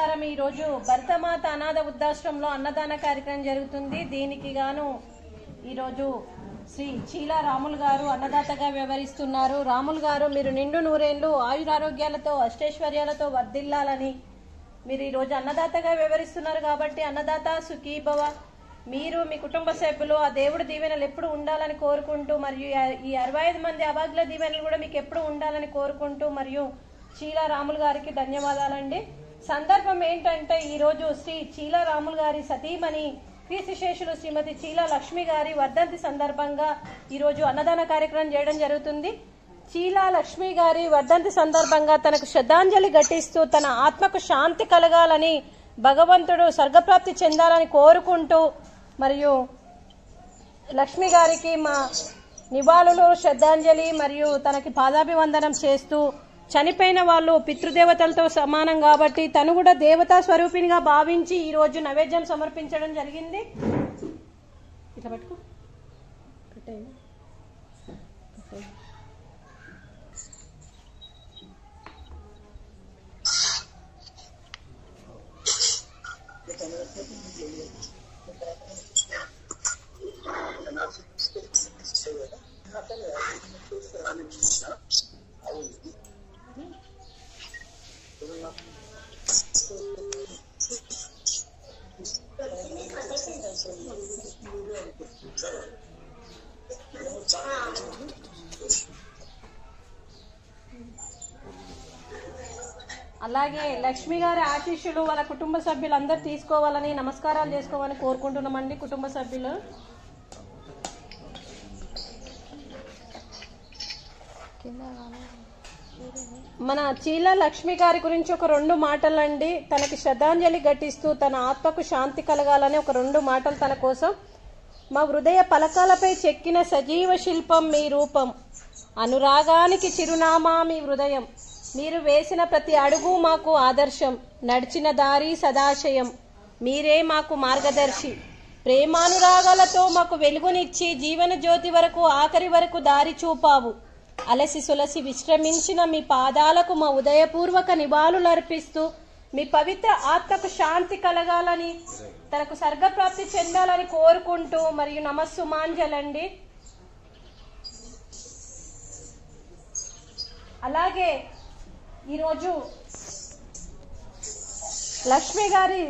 నమస్కారం ఈరోజు భరతమాత అనాథ వృద్ధాశ్రమంలో అన్నదాన కార్యక్రమం జరుగుతుంది దీనికి గాను ఈరోజు శ్రీ చీలా రాములు గారు అన్నదాతగా వ్యవహరిస్తున్నారు రాములు గారు మీరు నిండు నూరేళ్లు ఆయురారోగ్యాలతో అష్టైశ్వర్యాలతో వర్ధిల్లాలని మీరు ఈరోజు అన్నదాతగా వ్యవహరిస్తున్నారు కాబట్టి అన్నదాత సుఖీభవ మీరు మీ కుటుంబ సభ్యులు ఆ దేవుడి దీవెనలు ఎప్పుడు ఉండాలని కోరుకుంటూ మరియు ఈ అరవై ఐదు మంది అభాగ్యుల దీవెనలు కూడా మీకు ఎప్పుడు ఉండాలని కోరుకుంటూ మరియు చీలా రాములు గారికి ధన్యవాదాలండి సందర్భం ఏంటంటే ఈరోజు శ్రీ చీలా రాములు గారి సతీమణి కీర్తిశేషులు శ్రీమతి చీలా లక్ష్మి గారి వర్ధంతి సందర్భంగా ఈరోజు అన్నదాన కార్యక్రమం చేయడం జరుగుతుంది చీలా లక్ష్మి గారి వర్ధంతి సందర్భంగా తనకు శ్రద్ధాంజలి ఘటిస్తూ తన ఆత్మకు శాంతి కలగాలని భగవంతుడు స్వర్గప్రాప్తి చెందాలని కోరుకుంటూ మరియు లక్ష్మి గారికి మా నివాళులు శ్రద్ధాంజలి మరియు తనకి పాదాభివందనం చేస్తూ చనిపోయిన వాళ్ళు పితృదేవతలతో సమానం కాబట్టి తను కూడా దేవతా స్వరూపినిగా భావించి ఈ రోజు నైవేద్యం సమర్పించడం జరిగింది ఇట్లా పట్టుకో పెట్టేయండి. పెట్టేయండి. అలాగే లక్ష్మి గారి ఆశీస్సులు వాళ్ళ కుటుంబ సభ్యులందరూ తీసుకోవాలని నమస్కారాలు చేసుకోవాలని కోరుకుంటున్నామండి కుటుంబ సభ్యులు మన చీల లక్ష్మి గారి గురించి ఒక రెండు మాటలండి తనకి శ్రద్ధాంజలి ఘటిస్తూ తన ఆత్మకు శాంతి కలగాలని ఒక రెండు మాటలు తన కోసం మా హృదయ పలకాలపై చెక్కిన సజీవ శిల్పం మీ రూపం అనురాగానికి చిరునామా మీ హృదయం మీరు వేసిన ప్రతి అడుగు మాకు ఆదర్శం నడిచిన దారి సదాశయం మీరే మాకు మార్గదర్శి ప్రేమానురాగాలతో మాకు వెలుగునిచ్చి జీవన జ్యోతి వరకు ఆఖరి వరకు దారి చూపావు అలసి సులసి విశ్రమించిన మీ పాదాలకు మా ఉదయపూర్వక నివాళులర్పిస్తూ మీ పవిత్ర ఆత్మకు శాంతి కలగాలని తనకు స్వర్గప్రాప్తి చెందాలని కోరుకుంటూ మరియు నమస్సుమాంజలండి అలాగే ఈరోజు లక్ష్మి గారి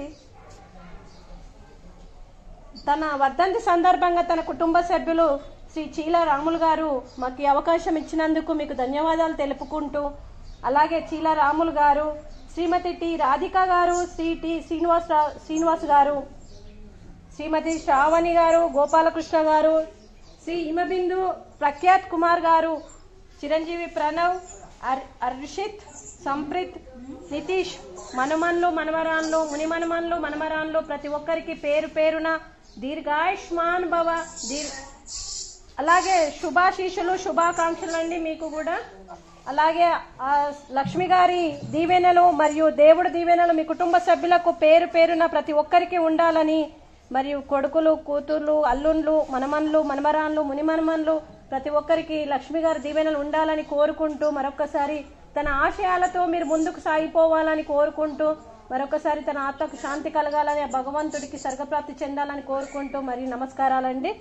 తన వర్ధంతి సందర్భంగా తన కుటుంబ సభ్యులు శ్రీ చీల రాములు గారు మాకు ఈ అవకాశం ఇచ్చినందుకు మీకు ధన్యవాదాలు తెలుపుకుంటూ అలాగే చీల రాములు గారు శ్రీమతి టి రాధిక గారు శ్రీ టి శ్రీనివాస్ రా- శ్రీనివాస్ గారు శ్రీమతి శ్రావణి గారు గోపాలకృష్ణ గారు శ్రీ హిమబిందు ప్రఖ్యాత్ కుమార్ గారు చిరంజీవి ప్రణవ్ అర్ అర్షిత్ సంప్రిత్ నితీష్ మనుమన్లు మనమరాన్లు ముని మనుమన్లు మనమరాన్లు ప్రతి ఒక్కరికి పేరు పేరున దీర్ఘాయుష్మాన్ భవ దీర్ అలాగే శుభాశీషులు శుభాకాంక్షలు అండి మీకు కూడా అలాగే ఆ లక్ష్మి గారి దీవెనలు మరియు దేవుడి దీవెనలు మీ కుటుంబ సభ్యులకు పేరు పేరున ప్రతి ఒక్కరికి ఉండాలని మరియు కొడుకులు కూతుర్లు అల్లుండ్లు మనమన్లు మనమరాన్లు ముని మనమన్లు ప్రతి ఒక్కరికి లక్ష్మి గారి దీవెనలు ఉండాలని కోరుకుంటూ మరొకసారి తన ఆశయాలతో మీరు ముందుకు సాగిపోవాలని కోరుకుంటూ మరొకసారి తన ఆత్మకు శాంతి కలగాలని ఆ భగవంతుడికి స్వర్గప్రాప్తి చెందాలని కోరుకుంటూ మరియు నమస్కారాలండి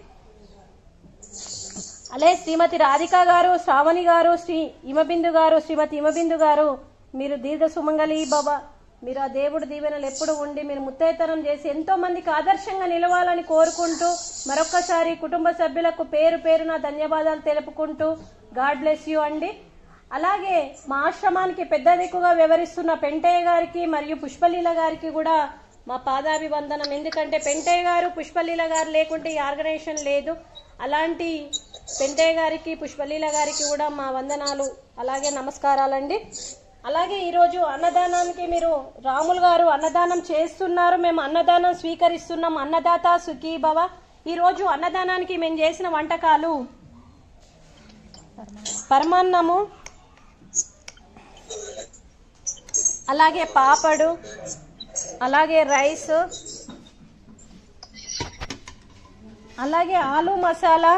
అలాగే శ్రీమతి రాధిక గారు శ్రావణి గారు శ్రీ హిమబిందు గారు శ్రీమతి హిమబిందు గారు మీరు దీర్ఘ సుమంగళి బాబా మీరు ఆ దేవుడి దీవెనలు ఎప్పుడు ఉండి మీరు ముత్తైతనం చేసి ఎంతో మందికి ఆదర్శంగా నిలవాలని కోరుకుంటూ మరొక్కసారి కుటుంబ సభ్యులకు పేరు పేరున ధన్యవాదాలు తెలుపుకుంటూ గాడ్ బ్లెస్ యూ అండి అలాగే మా ఆశ్రమానికి పెద్ద దిక్కుగా వ్యవహరిస్తున్న పెంటయ్య గారికి మరియు పుష్పలీల గారికి కూడా మా పాదాభివందనం ఎందుకంటే పెంటయ్య గారు పుష్పలీల గారు లేకుంటే ఈ ఆర్గనైజేషన్ లేదు అలాంటి పెంటయ్య గారికి పుష్పలీల గారికి కూడా మా వందనాలు అలాగే నమస్కారాలండి అలాగే ఈరోజు అన్నదానానికి మీరు రాములు గారు అన్నదానం చేస్తున్నారు మేము అన్నదానం స్వీకరిస్తున్నాం అన్నదాత సుఖీ భవ ఈరోజు అన్నదానానికి మేము చేసిన వంటకాలు పరమాన్నము అలాగే పాపడు అలాగే రైస్ అలాగే ఆలు మసాలా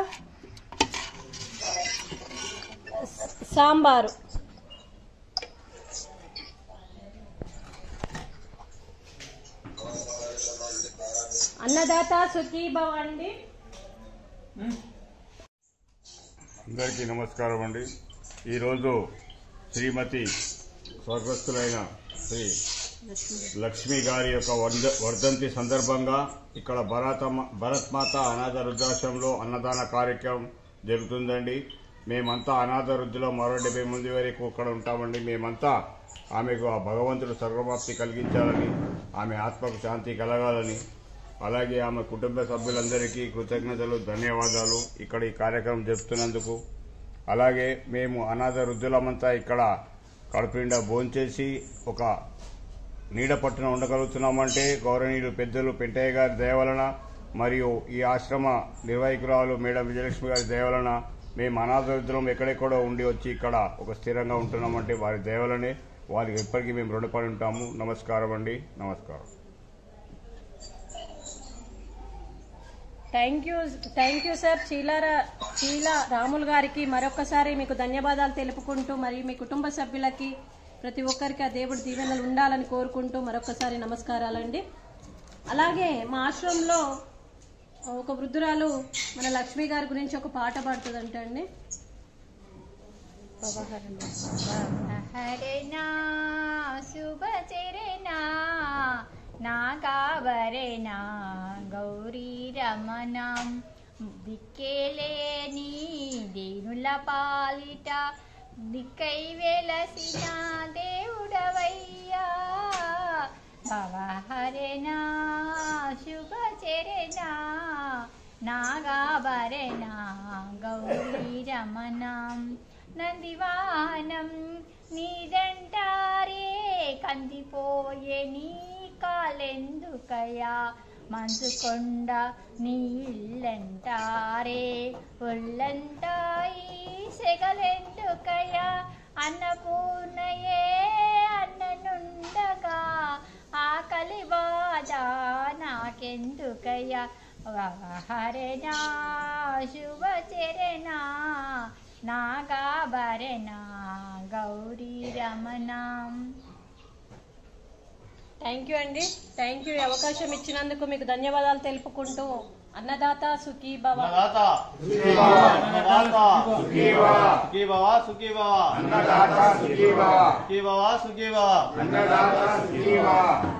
సాంబారు అన్నదాత సుఖీభవ అండి అందరికీ నమస్కారం అండి ఈరోజు శ్రీమతి స్వర్గస్థులైన శ్రీ లక్ష్మి గారి యొక్క వర్ధ- వర్ధంతి సందర్భంగా ఇక్కడ భరత భరత్ మాత అనాథ వృద్ధాశ్రమంలో అన్నదాన కార్యక్రమం జరుగుతుందండి మేమంతా అనాథ వృద్ధిలో మరో డెబ్బై మంది వరకు ఇక్కడ ఉంటామండి మేమంతా ఆమెకు ఆ భగవంతుడు సర్వమాప్తి కలిగించాలని ఆమె ఆత్మకు శాంతి కలగాలని అలాగే ఆమె కుటుంబ సభ్యులందరికీ కృతజ్ఞతలు ధన్యవాదాలు ఇక్కడ ఈ కార్యక్రమం జరుపుతున్నందుకు అలాగే మేము అనాథ వృద్ధులమంతా ఇక్కడ కడుపునిండా భోంచేసి ఒక నీడ పట్టున ఉండగలుగుతున్నామంటే గౌరవనీయులు పెద్దలు పెంటయ్య గారి దయవలన మరియు ఈ ఆశ్రమ నిర్వాహకురాలు మేడం విజయలక్ష్మి గారి దయవలన మేము అనాథ వృద్ధులం ఎక్కడెక్కడో ఉండి వచ్చి ఇక్కడ ఒక స్థిరంగా ఉంటున్నామంటే వారి దయవలనే వారికి ఎప్పటికీ మేము రుణపడి ఉంటాము నమస్కారం అండి నమస్కారం thank you thank you sir చీలారా చీలా రాములు గారికి మరొకసారి మీకు ధన్యవాదాలు తెలుపుకుంటూ మరియు మీ కుటుంబ సభ్యులకి ప్రతి ఒక్కరికి ఆ దేవుడి దీవెనలు ఉండాలని కోరుకుంటూ మరొకసారి నమస్కారాలండి అలాగే మా ఆశ్రమంలో ఒక వృద్ధురాలు మన లక్ష్మి గారి గురించి ఒక పాట పాడుతుందంట అండి హరేనా శుభచరణా నాగావరేనా గౌరీ రమణం దిక్కేలేని దేనుల పాలిట దిక్కై వెలసిన దేవుడవయ్యా భవహరేనా శుభచరణా నాగాభరణా గౌరీ రమణం నందివానం నీదంటారే కందిపోయే నీ కాలెందుకయా మంచుకొండ నీళ్ళంటారే ఒళ్ళంటాయి సెగలెందుకయా అన్నపూర్ణయే అన్ననుండగా ఆకలి బాధ నాకెందుకయ్యా హరణా శుభచరణా నాగాభరణా గౌరీ రమణం థ్యాంక్ యూ అండి థ్యాంక్ యూ ఈ అవకాశం ఇచ్చినందుకు మీకు ధన్యవాదాలు తెలుపుకుంటూ అన్నదాత సుఖీ భవ అన్నదాత అన్నదాత సుఖీ భవ సుఖీ భవ అన్నదాత సుఖీ భవ సుఖీ భవ సుఖీ భవ అన్నదాత సుఖీ భవ